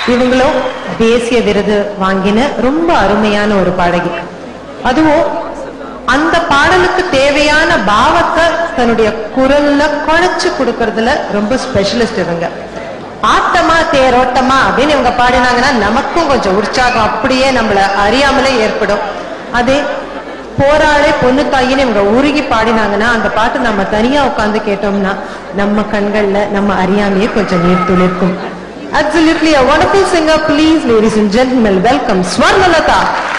இவங்களும் தேசிய விருது வாங்கின ரொம்ப அருமையான ஒரு பாடகி அதுவும் அந்த பாடலுக்கு தேவையான பாவத்தை தன்னுடைய குரல்ல குழைச்சு கொடுக்கறதுல ரொம்ப ஸ்பெஷலிஸ்ட் இவங்க ஆட்டமா தேரோட்டமா அப்படின்னு இவங்க பாடினாங்கன்னா நமக்கும் கொஞ்சம் உற்சாகம் அப்படியே நம்மள அறியாமலே ஏற்படும் அதே போராளே பொண்ணு தாயின்னு இவங்க உருகி பாடினாங்கன்னா அந்த பாட்டு நம்ம தனியா உட்கார்ந்து கேட்டோம்னா நம்ம கண்கள்ல நம்ம அறியாமையே கொஞ்சம் நீர் துளிர்க்கும் Absolutely a wonderful singer. Please, ladies and gentlemen, welcome Swarnalata.